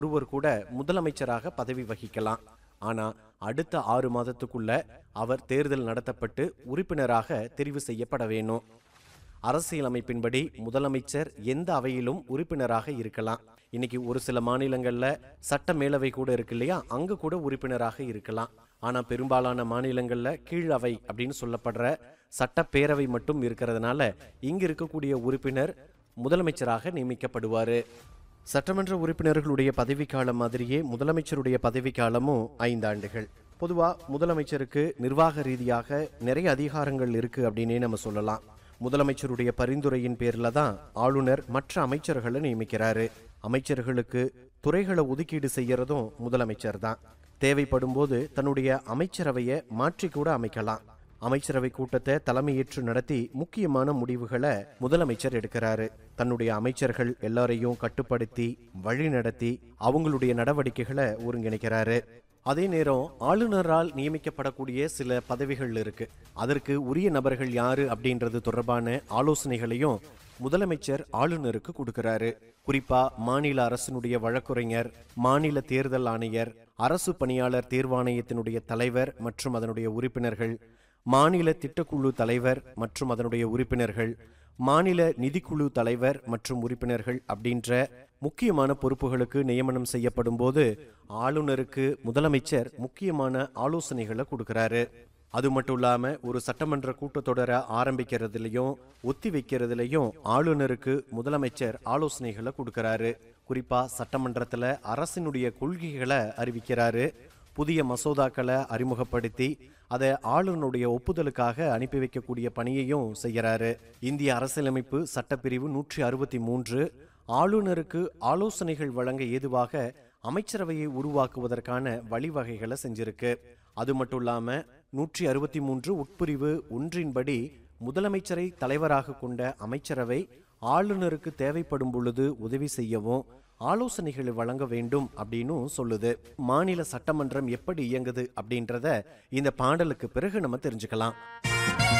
ஒருவர் கூட முதலமைச்சராக பதவி வகிக்கலாம் ஆனா அடுத்த ஆறு மாதத்துக்குள்ள அவர் தேர்தல் நடத்தப்பட்டு உறுப்பினராக தெரிவு செய்யப்பட வேணும் அரசியலமைப்பின்படி முதலமைச்சர் எந்த அவையிலும் உறுப்பினராக இருக்கலாம் இன்னைக்கு ஒரு சில மாநிலங்கள்ல சட்ட மேலவை கூட இருக்கு இல்லையா அங்க கூட உறுப்பினராக இருக்கலாம் ஆனா பெரும்பாலான மாநிலங்கள்ல கீழ் அவை அப்படின்னு சொல்லப்படுற சட்டப்பேரவை மட்டும் இருக்கிறதுனால இங்க இருக்கக்கூடிய உறுப்பினர் முதலமைச்சராக நியமிக்கப்படுவாரு சட்டமன்ற உறுப்பினர்களுடைய பதவிக்காலம் மாதிரியே முதலமைச்சருடைய பதவிக்காலமும் ஐந்தாண்டுகள் பொதுவா முதலமைச்சருக்கு நிர்வாக ரீதியாக நிறைய அதிகாரங்கள் இருக்கு அப்படின்னே நம்ம சொல்லலாம் முதலமைச்சருடைய பரிந்துரையின் பேர்ல தான் ஆளுநர் மற்ற அமைச்சர்களை நியமிக்கிறாரு அமைச்சர்களுக்கு துறைகளை ஒதுக்கீடு செய்யறதும் முதலமைச்சர் தான் தேவைப்படும் போது தன்னுடைய அமைச்சரவையை மாற்றி கூட அமைக்கலாம் அமைச்சரவை கூட்டத்தை தலைமையேற்று நடத்தி முக்கியமான முடிவுகளை முதலமைச்சர் எடுக்கிறாரு தன்னுடைய அமைச்சர்கள் எல்லாரையும் கட்டுப்படுத்தி வழி நடத்தி அவங்களுடைய நடவடிக்கைகளை ஒருங்கிணைக்கிறாரு அதே நேரம் ஆளுநரால் நியமிக்கப்படக்கூடிய சில பதவிகள் இருக்கு அதற்கு உரிய நபர்கள் யாரு அப்படின்றது தொடர்பான ஆலோசனைகளையும் முதலமைச்சர் ஆளுநருக்கு கொடுக்கிறாரு குறிப்பா மாநில அரசினுடைய வழக்குரைஞர் மாநில தேர்தல் ஆணையர் அரசு பணியாளர் தேர்வாணையத்தினுடைய தலைவர் மற்றும் அதனுடைய உறுப்பினர்கள் மாநில திட்டக்குழு தலைவர் மற்றும் அதனுடைய உறுப்பினர்கள் மாநில நிதிக்குழு தலைவர் மற்றும் உறுப்பினர்கள் அப்படின்ற முக்கியமான பொறுப்புகளுக்கு நியமனம் செய்யப்படும் போது ஆளுநருக்கு முதலமைச்சர் முக்கியமான ஆலோசனைகளை கொடுக்கிறாரு அது மட்டும் இல்லாம ஒரு சட்டமன்ற கூட்டத்தொடரை ஆரம்பிக்கிறதுலயும் ஒத்தி வைக்கிறதுலயும் ஆளுநருக்கு முதலமைச்சர் ஆலோசனைகளை கொடுக்கிறாரு குறிப்பா சட்டமன்றத்துல அரசினுடைய கொள்கைகளை அறிவிக்கிறாரு புதிய மசோதாக்களை அறிமுகப்படுத்தி அதை ஆளுநருடைய ஒப்புதலுக்காக அனுப்பி வைக்கக்கூடிய பணியையும் செய்யறாரு இந்திய அரசியலமைப்பு சட்டப்பிரிவு நூற்றி அறுபத்தி மூன்று ஆளுநருக்கு ஆலோசனைகள் வழங்க ஏதுவாக அமைச்சரவையை உருவாக்குவதற்கான வழிவகைகளை செஞ்சிருக்கு அது மட்டும் இல்லாம நூற்றி அறுபத்தி மூன்று உட்பிரிவு ஒன்றின்படி முதலமைச்சரை தலைவராக கொண்ட அமைச்சரவை ஆளுநருக்கு தேவைப்படும் பொழுது உதவி செய்யவும் ஆலோசனைகளை வழங்க வேண்டும் அப்படின்னு சொல்லுது மாநில சட்டமன்றம் எப்படி இயங்குது அப்படின்றத இந்த பாடலுக்கு பிறகு நம்ம தெரிஞ்சுக்கலாம்